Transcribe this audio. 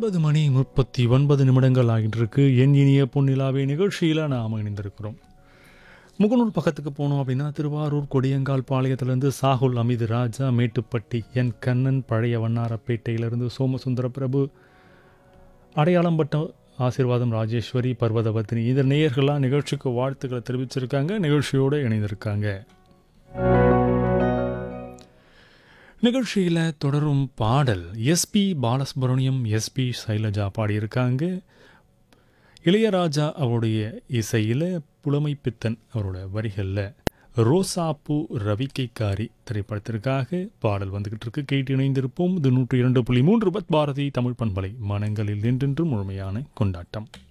ஒன்பது மணி முப்பத்தி ஒன்பது நிமிடங்கள் ஆகிட்டிருக்கு என் இனிய பொன்னிலாவே நிகழ்ச்சியில் நாம் இணைந்திருக்கிறோம் முகநூல் பக்கத்துக்கு போனோம் அப்படின்னா திருவாரூர் கொடியங்கால் பாளையத்திலேருந்து சாகுல் அமிது ராஜா மேட்டுப்பட்டி என் கண்ணன் பழைய வண்ணாரப்பேட்டையிலிருந்து சோமசுந்தர பிரபு அடையாளம் பட்ட ஆசீர்வாதம் ராஜேஸ்வரி பர்வதவர்த்தினி இந்த நேயர்கள்லாம் நிகழ்ச்சிக்கு வாழ்த்துக்களை தெரிவிச்சிருக்காங்க நிகழ்ச்சியோடு இணைந்திருக்காங்க நிகழ்ச்சியில் தொடரும் பாடல் எஸ்பி பாலசுப்ரமணியம் எஸ்பி சைலஜா பாடியிருக்காங்க இளையராஜா அவருடைய இசையில் புலமை பித்தன் அவரோட வரிகளில் ரோசாப்பூ ரவிக்கைக்காரி திரைப்படத்திற்காக பாடல் வந்துகிட்டு இருக்கு கேட்டு இணைந்திருப்போம் இது நூற்றி இரண்டு புள்ளி மூன்று பத் பாரதி தமிழ் பண்பலை மனங்களில் என்றென்றும் முழுமையான கொண்டாட்டம்